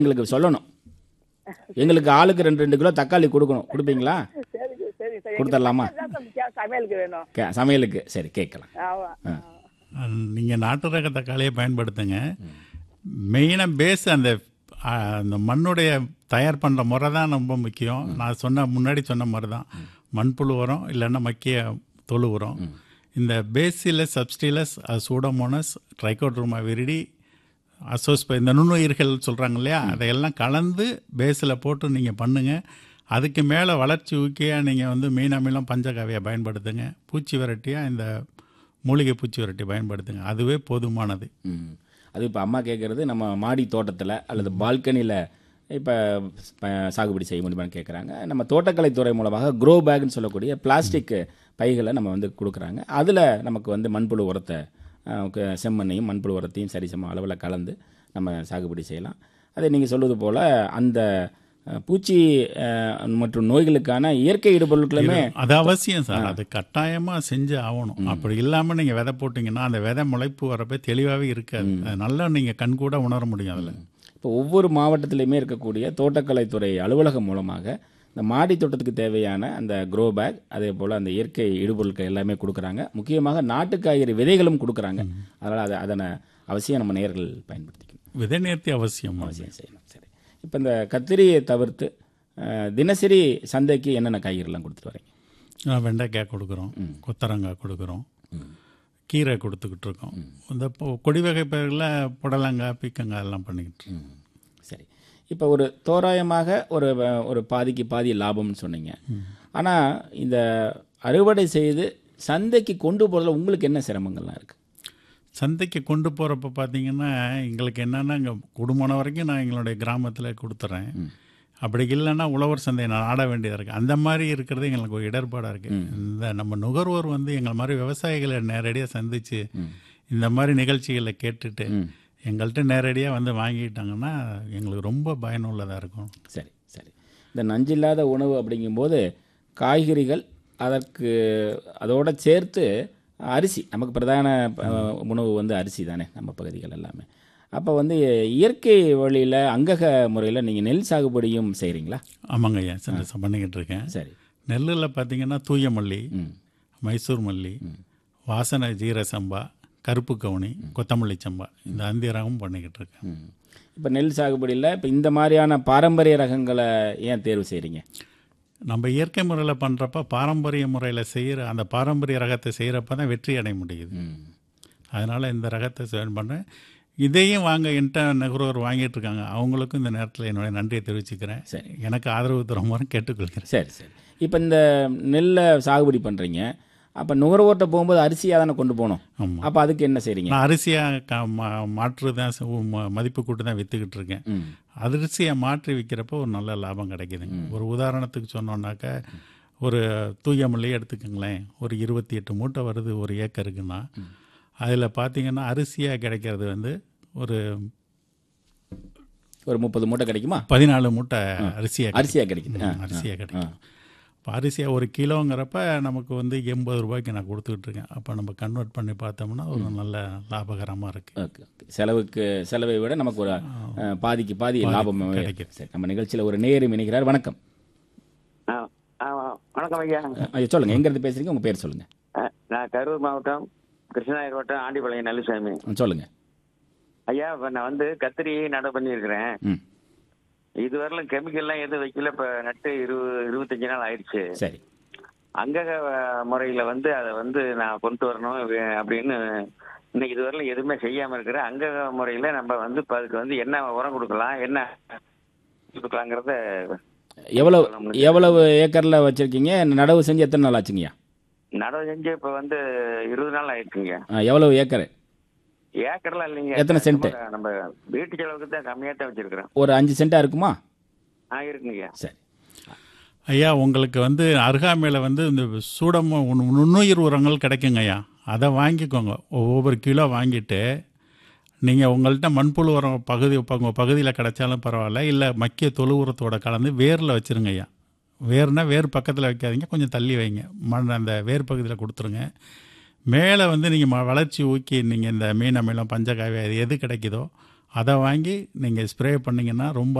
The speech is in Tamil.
எங்களுக்கு சொல்லணும் எங்களுக்கு ஆளுக்கு ரெண்டு ரெண்டு கிலோ தக்காளி கொடுக்கணும் கொடுப்பீங்களா சரி சரி சரி கொடுத்துடலாமா? எங்களுக்கு தான் முக்கியம், சமையலுக்கு வேணும் கே- சமையலுக்கு சரி கேட்கலாம் ஆமா நீங்கள் நாட்டு ரக தக்காளியை பயன்படுத்துங்க மெயினாக பேஸ் அந்த ஆ, அந்த மண்ணுடைய தயார் பண்ணுற முறை தான் ரொம்ப முக்கியம் நான் சொன்ன முன்னாடி சொன்ன மாதிரி தான் மண்புழு உரம் இல்லைன்னா மக்கிய தொழு உரம் இந்த bacillus subtilis pseudomonas trichoderma viride அசோஸ்பை இந்த நுண்ணுயிர்கள் சொல்கிறாங்க இல்லையா அதையெல்லாம் கலந்து பேஸில் போட்டு நீங்கள் பண்ணுங்கள் அதுக்கு மேலே வளர்ச்சி ஊக்கியாக நீங்கள் வந்து மீன் அமிலம் பஞ்சகாவியை பயன்படுத்துங்க பூச்சி விரட்டியாக இந்த மூலிகை பூச்சி விரட்டி பயன்படுத்துங்க அதுவே போதுமானது ம். அது இப்போ அம்மா கேட்குறது நம்ம மாடி தோட்டத்தில் அல்லது பால்கனியில் இப்போ சாகுபடி செய்ய முடியுமான்னு கேட்குறாங்க நம்ம தோட்டக்கலைத்துறை மூலமாக க்ரோ பேக்னு சொல்லக்கூடிய பிளாஸ்டிக் பைகளை நம்ம வந்து கொடுக்குறாங்க அதில் நமக்கு வந்து மண்புழு உரத்தை அஹ், க- செம்மண்ணையும் மண்புழு உரத்தையும் சரிசம அளவில் கலந்து நம்ம சாகுபடி செய்யலாம் அதே நீங்கள் சொல்வது போல் அந்த அஹ், பூச்சி அஹ், மற்றும் நோய்களுக்கான இயற்கை இடுபொருட்களுமே அது அவசியம் சார் அது கட்டாயமாக செஞ்சு ஆகணும் அப்படி இல்லாமல் நீங்கள் விதை போட்டிங்கன்னா அந்த விதை முளைப்பு வரப்ப தெளிவாகவே இருக்காது அது நல்லா நீங்கள் கண்கூட உணர முடியும் அதில் இப்போ ஒவ்வொரு மாவட்டத்திலையுமே இருக்கக்கூடிய தோட்டக்கலைத்துறை அலுவலகம் மூலமாக இந்த மாடி தோட்டத்துக்கு தேவையான அந்த க்ரோ பேக் அதே போல் அந்த இயற்கை இடுபொருட்கள் எல்லாமே கொடுக்குறாங்க முக்கியமாக நாட்டு காய்கறி விதைகளும் கொடுக்குறாங்க அதனால் அதை அதனை அவசியம் நம்ம நேயர்கள் பயன்படுத்திக்கணும் விதை நேர்த்தி அவசியம் அவசியம் செய்யணும் சரி இப்போ இந்த கத்திரியை தவிர்த்து அஹ், தினசரி சந்தைக்கு என்னென்ன காய்கறிலாம் கொடுத்துட்டு வரீங்க ஆ, வெண்டைக்காய் கொடுக்குறோம் கொத்தரங்காய் கொடுக்குறோம் கீரை கொடுத்துக்கிட்டு இருக்கோம் இந்த பொ- கொடி வகை பயிர்களில் புடலங்காய் பீக்கங்காய் எல்லாம் பண்ணிக்கிட்டு இருக்கோம். ம், சரி இப்போ ஒரு தோராயமாக ஒரு அஹ், ஒரு பாதிக்கு பாதி லாபம்னு சொன்னீங்க ஆனால் இந்த அறுவடை செய்து சந்தைக்கு கொண்டு போகிறதுல உங்களுக்கு என்ன சிரமங்கள்லாம் இருக்குது சந்தைக்கு கொண்டு போகிறப்ப பார்த்தீங்கன்னா எங்களுக்கு என்னென்னா இங்கே குடும்பம் வரைக்கும் நான் எங்களுடைய கிராமத்தில் கொடுத்துட்றேன் அப்படி இல்லைன்னா உழவர் சந்தை நான் ஆட வேண்டியதாக இருக்குது அந்த மாதிரி இருக்கிறது எங்களுக்கு ஒரு இடர்பாடாக இருக்குது இந்த நம்ம நுகர்வோர் வந்து எங்களை மாதிரி விவசாயிகளை நேரடியாக சந்தித்து இந்த மாதிரி நிகழ்ச்சிகளை கேட்டுட்டு எங்கள்கிட்ட நேரடியாக வந்து வாங்கிட்டாங்கன்னா எங்களுக்கு ரொம்ப பயனுள்ளதாக இருக்கும் சரி சரி இந்த நஞ்சில்லாத உணவு அப்படிங்கும்போது காய்கறிகள் அதற்கு அதோட சேர்த்து அரிசி நமக்கு பிரதான அஹ், உணவு வந்து அரிசி தானே நம்ம பகுதிகள் எல்லாமே அப்போ வந்து இயற்கை வழியில் அங்கக முறையில் நீங்கள் நெல் சாகுபடியும் செய்கிறீங்களா ஆமாங்க ஐயா சரி பண்ணிக்கிட்டு இருக்கேன் சரி நெல்லில் பார்த்தீங்கன்னா தூய மல்லி ம் மைசூர் மல்லி வாசனை ஜீர சம்பா கருப்பு கவுனி கொத்தமல்லி சம்பா இந்த அந்தி ரகம் பண்ணிக்கிட்டு இருக்கேன் ம் இப்போ நெல் சாகுபடியில் இப்போ இந்த மாதிரியான பாரம்பரிய ரகங்களை ஏன் தேர்வு செய்கிறீங்க நம்ம இயற்கை முறையில் பண்ணுறப்ப பாரம்பரிய முறையில் செய்கிற அந்த பாரம்பரிய ரகத்தை செய்கிறப்ப தான் வெற்றி அடைய முடியுது ம் அதனால் இந்த ரகத்தை செலக்ட் பண்ணுறேன் இதையும் வாங்க என்கிட்ட நுகர்வோர் வாங்கிட்டு இருக்காங்க அவங்களுக்கும் இந்த நேரத்தில் என்னுடைய நன்றியை தெரிவிச்சுக்கிறேன் சரி. எனக்கு ஆதரவு தருமாறு கேட்டுக்கொள்கிறேன் சரி சரி இப்போ இந்த நெல்லை சாகுபடி பண்ணுறீங்க அப்போ நுகர்வோர்கிட்ட போகும்போது அரிசியாக தானே கொண்டு போகணும் ஆமாம் அப்போ அதுக்கு என்ன செய்கிறீங்க நான் அரிசியாக க மா மாற்று தான் செ- ம- மதிப்பு கூட்டு தான் விற்றுக்கிட்டு இருக்கேன் ம் அரிசியை மாற்றி விற்கிறப்போ ஒரு நல்ல லாபம் கிடைக்குதுங்க ஒரு உதாரணத்துக்கு சொன்னோன்னாக்க ஒரு தூய மல்லியை எடுத்துக்கோங்களேன் ஒரு இருபத்தி எட்டு மூட்டை வருது ஒரு ஏக்கருக்குன்னா அதில் பார்த்தீங்கன்னா அரிசியாக கிடைக்கிறது வந்து ஒரு ஒரு முப்பது மூட்டை கிடைக்குமா பதினாலு மூட்டை அரிசியாக அரிசியாக கிடைக்குது ஆ, அரிசியாக கிடைக்கும் இப்போ அரிசியாக ஒரு கிலோங்கிறப்ப நமக்கு வந்து எண்பது ரூபாய்க்கு நான் கொடுத்துக்கிட்டு இருக்கேன் அப்போ நம்ம கன்வெர்ட் பண்ணி பார்த்தோம்னா ஒரு நல்ல லாபகரமாக இருக்குது ஓகே ஓகே செலவுக்கு செலவை விட நமக்கு ஒரு அஹ், பாதிக்கு பாதி லாபம் கிடைக்குது. சரி நம்ம நிகழ்ச்சியில் ஒரு நேரம் இணைக்கிறார் வணக்கம் ஆ, ஆ, வணக்கம் ஐயா ஐயா சொல்லுங்கள் எங்கேருந்து பேசுகிறீங்க உங்கள் பேர் சொல்லுங்கள் ஆ, நான் கரூர் மாவட்டம் கிருஷ்ணகிரி மாவட்டம் ஆண்டிபாளையம் நல்லுசாமி சொல்லுங்கள் ஐயா இப்ப நான் வந்து கத்திரி நட பண்ணியிருக்கிறேன் ம் இதுவரையிலும் கெமிக்கல்லாம் எதுவும் வைக்கல இப்ப நட்டு இருபது இருபத்தஞ்சு நாள் ஆயிடுச்சு சரி அங்கக அஹ், முறையில வந்து அதை வந்து நான் கொண்டு வரணும் வே- அப்படின்னு இன்னைக்கு இதுவரையிலும் எதுவுமே செய்யாம இருக்கிறேன் அங்கக முறையில நம்ம வந்து இப்ப அதுக்கு வந்து என்ன உரம் கொடுக்கலாம் என்ன கொடுக்கலாங்கிறத எவ்வளவு எவ்வளவு ஏக்கரில் வச்சுருக்கீங்க நடவு செஞ்சு எத்தனை நாள் ஆச்சுங்கய்யா நடவு செஞ்சு இப்ப வந்து இருபது நாள் ஆயிடுச்சுங்க ஆ, எவ்வளவு ஏக்கர் ஏக்கர்லாம் இல்லைங்க எத்தனை சென்ட்? சும்மா நம்ம வீட்டு செலவுக்கு தான் கம்மியா தான் வச்சிருக்கிறேன் ஒரு அஞ்சு சென்ட்டாக இருக்குமா ஆ இருக்குங்க சரி ஐயா உங்களுக்கு வந்து அருகாமையில் வந்து இந்த சூடம நு- நுண்ணுயிர் உரங்கள் கிடைக்குங்க ஐயா அதை வாங்கிக்கோங்க ஒவ்வொரு கிலோ வாங்கிட்டு நீங்கள் உங்கள்கிட்ட மண்புழு உரம் பகுதி உங்கள் பகுதியில் கிடைச்சாலும் பரவாயில்ல இல்லை மக்கிய தொழு உரத்தோட கலந்து வேரில் வச்சுருங்க ஐயா வேர்னா வேர் பக்கத்தில் வைக்காதீங்க கொஞ்சம் தள்ளி வைங்க மண் அந்த வேர் பகுதியில் கொடுத்துருங்க மேலே வந்து நீங்கள் வளர்ச்சி ஊக்கி நீங்கள் இந்த மீன் அமிலம் பஞ்சகாவி அது எது கிடைக்குதோ அதை வாங்கி நீங்கள் ஸ்ப்ரே பண்ணிங்கன்னா ரொம்ப